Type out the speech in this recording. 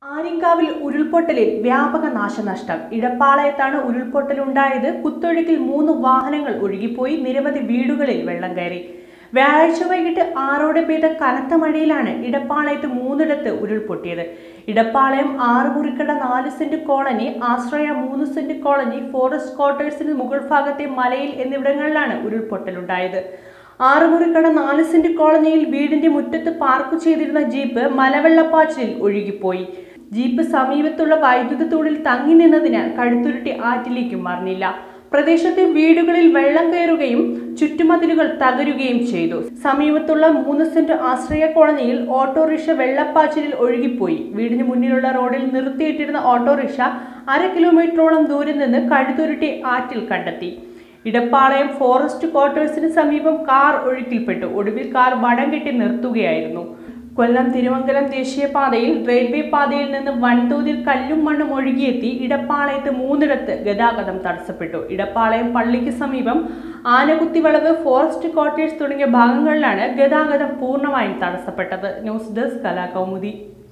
ആര്യങ്കാവിൽ ഉരുൾപൊട്ടലിൽ വ്യാപക നാശനഷ്ടം ഇടപ്പാളയത്താണ് ഉരുൾപൊട്ടലുണ്ടായത് കുത്തൊഴുക്കിൽ മൂന്ന് വാഹനങ്ങൾ ഒഴുകിപ്പോയി നിരവധി വീടുകളിൽ വെള്ളം കയറി വ്യാഴാഴ്ച വൈകിട്ട് ആറോടെ പെയ്ത കനത്ത മഴയിലാണ് ഇടപ്പാളയത്ത് മൂന്നിടത്ത് ഉരുൾപൊട്ടിയത് ഇടപ്പാളയം ആറ് മുറിക്കട നാല് സെന്റ് കോളനി ആശ്രയ മൂന്ന് സെന്റ് കോളനി ഫോറസ്റ്റ് ക്വാർട്ടേഴ്സിന് മുകൾ ഭാഗത്തെ മലയിൽ എന്നിവിടങ്ങളിലാണ് ഉരുൾപൊട്ടലുണ്ടായത് ആറുമുറിക്കട നാല് സെന്റ് കോളനിയിൽ വീടിന്റെ മുറ്റത്ത് പാർക്ക് ചെയ്തിരുന്ന ജീപ്പ് മലവെള്ളപ്പാച്ചിലിൽ ഒഴുകിപ്പോയി ജീപ്പ് സമീപത്തുള്ള വൈദ്യുത തൂണിൽ തങ്ങി നിന്നതിനാൽ കഴുത്തുരുട്ടി ആറ്റിലേക്കും മറിഞ്ഞില്ല പ്രദേശത്തെ വീടുകളിൽ വെള്ളം കയറുകയും ചുറ്റുമതിലുകൾ തകരുകയും ചെയ്തു സമീപത്തുള്ള മൂന്ന് സെന്റ് ആശ്രയ കോളനിയിൽ ഓട്ടോറിക്ഷ വെള്ളപ്പാച്ചിലിൽ ഒഴുകിപ്പോയി വീടിന് മുന്നിലുള്ള റോഡിൽ നിർത്തിയിട്ടിരുന്ന ഓട്ടോറിക്ഷ അര കിലോമീറ്ററോളം ദൂരെ നിന്ന് കഴുത്തുരുട്ടി ആറ്റിൽ കണ്ടെത്തി ഇടപ്പാളയം ഫോറസ്റ്റ് ക്വാർട്ടേഴ്സിന് സമീപം കാർ ഒഴുക്കിൽപ്പെട്ടു ഒടുവിൽ കാർ വടം കെട്ടി നിർത്തുകയായിരുന്നു കൊല്ലം തിരുവനന്തപുരം ദേശീയപാതയിൽ റെയിൽവേ പാതയിൽ നിന്ന് വൻതോതിൽ കല്ലും മണ്ണും ഒഴുകിയെത്തി ഇടപ്പാളയത്ത് മൂന്നിടത്ത് ഗതാഗതം തടസ്സപ്പെട്ടു ഇടപ്പാളയം പള്ളിക്ക് സമീപം ആനകുത്തിവളവ് ഫോറസ്റ്റ് ക്വാർട്ടേഴ്സ് തുടങ്ങിയ ഭാഗങ്ങളിലാണ് ഗതാഗതം പൂർണ്ണമായും തടസ്സപ്പെട്ടത് ന്യൂസ് ഡെസ്ക് കലാകൗമുദി